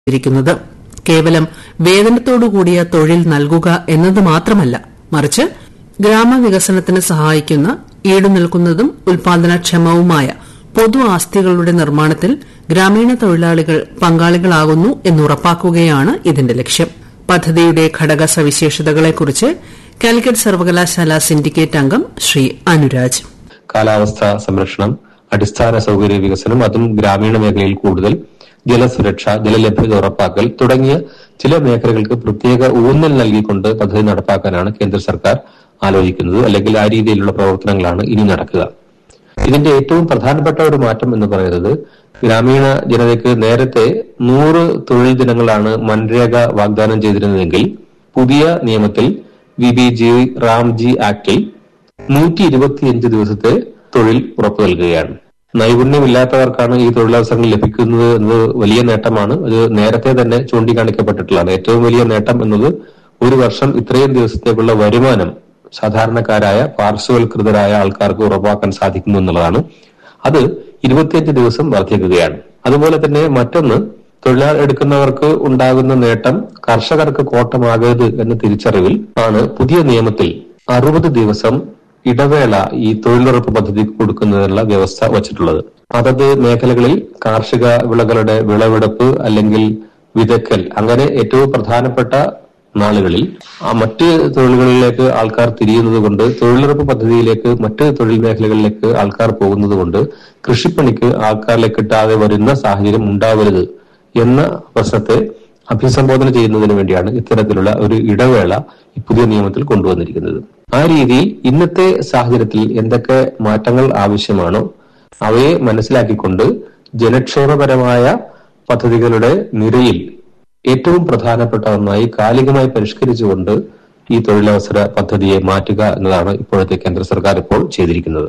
ചെയ്തിരിക്കുന്നത് കേവലം വേതനത്തോടുകൂടിയ തൊഴിൽ നൽകുക എന്നത് മാത്രമല്ല മറിച്ച് ഗ്രാമവികസനത്തിന് സഹായിക്കുന്ന ഈടുനിൽക്കുന്നതും ഉൽപാദനക്ഷമവുമായ പൊതു ആസ്തികളുടെ നിർമ്മാണത്തിൽ ഗ്രാമീണ തൊഴിലാളികൾ പങ്കാളികളാകുന്നു എന്നുറപ്പാക്കുകയാണ് ഇതിന്റെ ലക്ഷ്യം പദ്ധതിയുടെ ഘടക സവിശേഷതകളെക്കുറിച്ച് കാലിക്കറ്റ് സർവകലാശാല സിൻഡിക്കേറ്റ് അംഗം ശ്രീ അനുരാജ് കാലാവസ്ഥാ സംരക്ഷണം അടിസ്ഥാന സൌകര്യ വികസനം അതും ഗ്രാമീണ മേഖലയിൽ കൂടുതൽ ജലസുരക്ഷ ജലലഭ്യത ഉറപ്പാക്കൽ തുടങ്ങിയ ചില മേഖലകൾക്ക് പ്രത്യേക ഊന്നൽ നൽകിക്കൊണ്ട് പദ്ധതി നടപ്പാക്കാനാണ് കേന്ദ്ര സർക്കാർ ആലോചിക്കുന്നത് അല്ലെങ്കിൽ ആ രീതിയിലുള്ള പ്രവർത്തനങ്ങളാണ് ഇനി നടക്കുക ഇതിന്റെ ഏറ്റവും പ്രധാനപ്പെട്ട ഒരു മാറ്റം എന്ന് പറയുന്നത് ഗ്രാമീണ ജനതയ്ക്ക് നേരത്തെ നൂറ് തൊഴിൽ ദിനങ്ങളാണ് മൻരേഗ വാഗ്ദാനം ചെയ്തിരുന്നതെങ്കിൽ പുതിയ നിയമത്തിൽ വി ബി ജി റാംജി ആക്ടിൽ നൂറ്റി ഇരുപത്തിയഞ്ച് ദിവസത്തെ തൊഴിൽ ഉറപ്പു നൽകുകയാണ് നൈപുണ്യമില്ലാത്തവർക്കാണ് ഈ തൊഴിലവസരങ്ങൾ ലഭിക്കുന്നത് എന്നത് വലിയ നേട്ടമാണ് അത് നേരത്തെ തന്നെ ചൂണ്ടിക്കാണിക്കപ്പെട്ടിട്ടുള്ളതാണ് ഏറ്റവും വലിയ നേട്ടം എന്നത് ഒരു വർഷം ഇത്രയും ദിവസത്തേക്കുള്ള വരുമാനം സാധാരണക്കാരായ പാർശ്വവൽകൃതരായ ആൾക്കാർക്ക് ഉറപ്പാക്കാൻ സാധിക്കുന്നു എന്നുള്ളതാണ് അത് ഇരുപത്തിയഞ്ച് ദിവസം വർദ്ധിക്കുകയാണ് അതുപോലെ തന്നെ മറ്റൊന്ന് തൊഴിലാളി എടുക്കുന്നവർക്ക് ഉണ്ടാകുന്ന നേട്ടം കർഷകർക്ക് കോട്ടമാകരുത് എന്ന തിരിച്ചറിവിൽ ആണ് പുതിയ നിയമത്തിൽ അറുപത് ദിവസം ഇടവേള ഈ തൊഴിലുറപ്പ് പദ്ധതിക്ക് കൊടുക്കുന്നതിനുള്ള വ്യവസ്ഥ വച്ചിട്ടുള്ളത് അതത് മേഖലകളിൽ കാർഷിക വിളകളുടെ വിളവെടുപ്പ് അല്ലെങ്കിൽ വിതക്കൽ അങ്ങനെ ഏറ്റവും പ്രധാനപ്പെട്ട നാളുകളിൽ ആ മറ്റ് തൊഴിലുകളിലേക്ക് ആൾക്കാർ തിരിയുന്നത് കൊണ്ട് തൊഴിലുറപ്പ് പദ്ധതിയിലേക്ക് മറ്റ് തൊഴിൽ മേഖലകളിലേക്ക് ആൾക്കാർ പോകുന്നത് കൊണ്ട് കൃഷിപ്പണിക്ക് ആൾക്കാരിലെ കിട്ടാതെ വരുന്ന സാഹചര്യം ഉണ്ടാവരുത് എന്ന പ്രശ്നത്തെ അഭിസംബോധന ചെയ്യുന്നതിന് വേണ്ടിയാണ് ഇത്തരത്തിലുള്ള ഒരു ഇടവേള ഈ പുതിയ നിയമത്തിൽ കൊണ്ടുവന്നിരിക്കുന്നത് ആ രീതിയിൽ ഇന്നത്തെ സാഹചര്യത്തിൽ എന്തൊക്കെ മാറ്റങ്ങൾ ആവശ്യമാണോ അവയെ മനസ്സിലാക്കിക്കൊണ്ട് ജനക്ഷേമപരമായ പദ്ധതികളുടെ നിരയിൽ ഏറ്റവും പ്രധാനപ്പെട്ട ഒന്നായി കാലികമായി പരിഷ്കരിച്ചുകൊണ്ട് ഈ തൊഴിലവസര പദ്ധതിയെ മാറ്റുക എന്നതാണ് ഇപ്പോഴത്തെ കേന്ദ്ര സർക്കാർ ഇപ്പോൾ ചെയ്തിരിക്കുന്നത്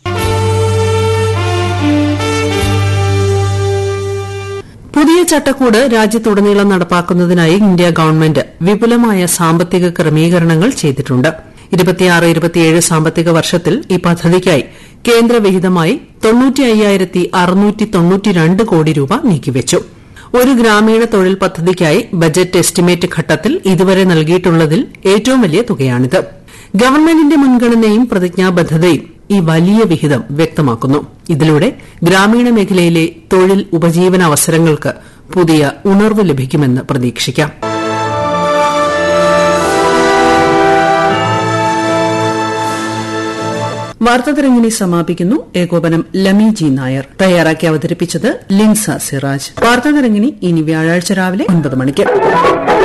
പുതിയ ചട്ടക്കൂട് രാജ്യത്തുടനീളം നടപ്പാക്കുന്നതിനായി ഇന്ത്യ ഗവൺമെന്റ് വിപുലമായ സാമ്പത്തിക ക്രമീകരണങ്ങൾ ചെയ്തിട്ടുണ്ട് ഇരുപത്തിയാറ് ഇരുപത്തിയേഴ് സാമ്പത്തിക വർഷത്തിൽ ഈ പദ്ധതിക്കായി കേന്ദ്ര വിഹിതമായി തൊണ്ണൂറ്റി അയ്യായിരത്തി അറുന്നൂറ്റി തൊണ്ണൂറ്റിരണ്ട് കോടി രൂപ നീക്കിവച്ചു ഒരു ഗ്രാമീണ തൊഴിൽ പദ്ധതിക്കായി ബജറ്റ് എസ്റ്റിമേറ്റ് ഘട്ടത്തിൽ ഇതുവരെ നൽകിയിട്ടുള്ളതിൽ ഏറ്റവും വലിയ തുകയാണിത് ഗവൺമെന്റിന്റെ മുൻഗണനയും പ്രതിജ്ഞാബദ്ധതയും ഈ വലിയ വിഹിതം വ്യക്തമാക്കുന്നു ഇതിലൂടെ ഗ്രാമീണ മേഖലയിലെ തൊഴിൽ ഉപജീവന അവസരങ്ങൾക്ക് പുതിയ ഉണർവ് ലഭിക്കുമെന്ന് പ്രതീക്ഷിക്കാം വാർത്താതരങ്ങിനെ സമാപിക്കുന്നു ഏകോപനം ലമി ജി നായർ തയ്യാറാക്കി അവതരിപ്പിച്ചത് ലിൻസ സിറാജ് വാർത്താതരങ്ങിനി ഇനി വ്യാഴാഴ്ച രാവിലെ ഒൻപത് മണിക്ക്